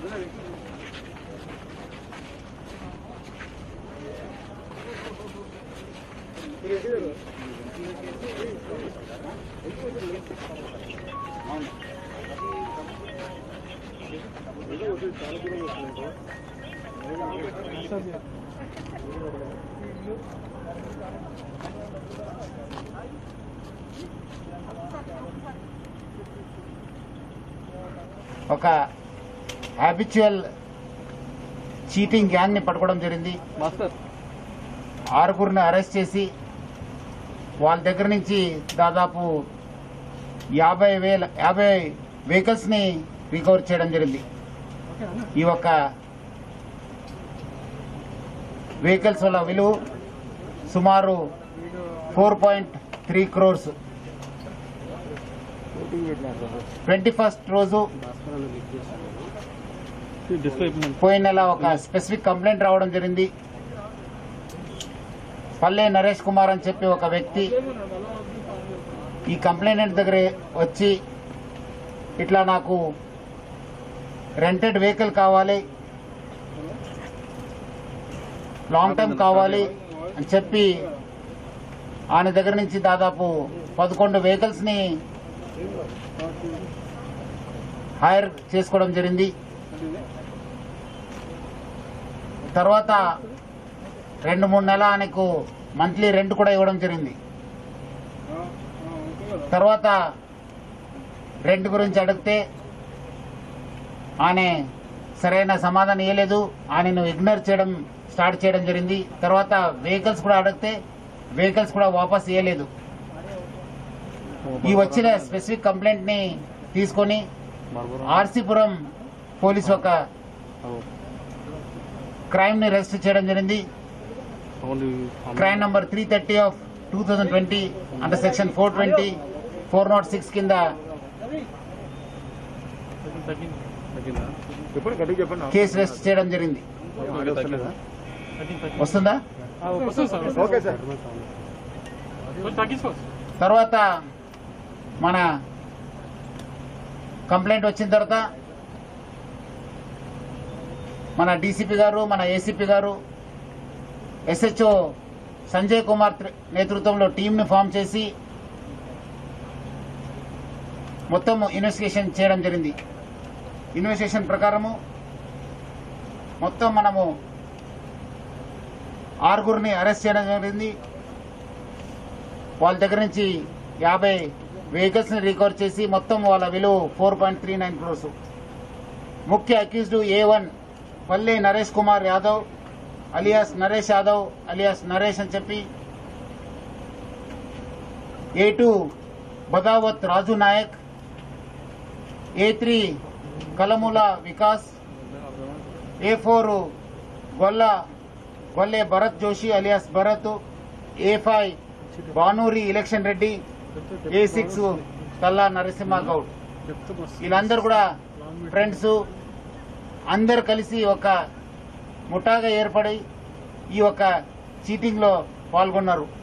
ఒక habitual cheating gang ని పట్టుకోవడం జరిగింది మాస్టర్ ఆరుగురిని అరెస్ట్ చేసి వాళ్ళ దగ్గర నుంచి దాదాపు యాభై వేల యాభై వెహికల్స్ ని రికవర్ చేయడం జరిగింది ఈ యొక్క వెహికల్స్ వల్ల విలువ సుమారు four point three crores twenty first రోజు డిస్ప్లే పోయిన నెల ఒక స్పెసిఫిక్ కంప్లైంట్ రావడం జరిగింది పల్లె నరేష్ కుమార్ అని చెప్పి ఒక వ్యక్తి ఈ కంప్లైంట్ దగ్గర వచ్చి ఇట్లా నాకు రెంటెడ్ వెహికల్ కావాలి లాంగ్ టైం కావాలి అని చెప్పి ఆయన దగ్గర నుంచి దాదాపు పదకొండు వెహికల్స్ ని హైర్ చేసుకోవడం జరిగింది తర్వాత రెండు మూడు నెలల ఆయనకు మంత్లీ రెంట్ కూడా ఇవ్వడం జరిగింది తర్వాత రెంట్ గురించి అడిగితే ఆయన సరైన సమాధానం ఇవ్వలేదు ఆయనను ఇగ్నోర్ చేయడం స్టార్ట్ చేయడం జరిగింది తర్వాత వెహికల్స్ కూడా అడిగితే వెహికల్స్ కూడా వాపస్ ఇవ్వలేదు ఈ వచ్చిన స్పెసిఫిక్ కంప్లైంట్ ని తీసుకొని ఆర్సీపురం పోలీసు ఒక క్రైమ్ ని రిజిస్టర్ చేయడం జరిగింది crime number three thirty of two thousand twenty under section four twenty four not six కింద చెప్పండి గట్టిగా చెప్పండి కేసు రిజిస్టర్ చేయడం జరిగింది వస్తుందా ఓకే సార్ తర్వాత మన కంప్లైంట్ వచ్చిన తర్వాత మన డీసీపీ గారు మన ఏసీపీ గారు ఎస్హెచ్ఓ సంజయ్ కుమార్ త్రి- నేతృత్వంలో టీంని ఫామ్ చేసి మొత్తం ఇన్వెస్టిగేషన్ చేయడం జరిగింది ఇన్వెస్టిగేషన్ ప్రకారము మొత్తం మనము ఆరుగురిని అరెస్ట్ చేయడం జరిగింది వాళ్ళ దగ్గర నుంచి యాభై వెహికల్స్ ని రికవర్ చేసి మొత్తం వాళ్ళ విలువ four point three nine crores ముఖ్య accused A one Palle Naresh Kumar Yadav alias Naresh Yadav alias Naresh అని చెప్పి A two Badavath Raju Nayak A three Kalamula Vikas A four Golla Golle Bharath Joshi alias Bharath A five Banuri Election Reddy A six Kalla Narasimha Goud వీళ్ళందరూ కూడా ఫ్రెండ్స్ అందరు కలిసి ఒక ముఠాగా ఏర్పడి ఈ యొక్క చీటింగ్ లో పాల్గొన్నారు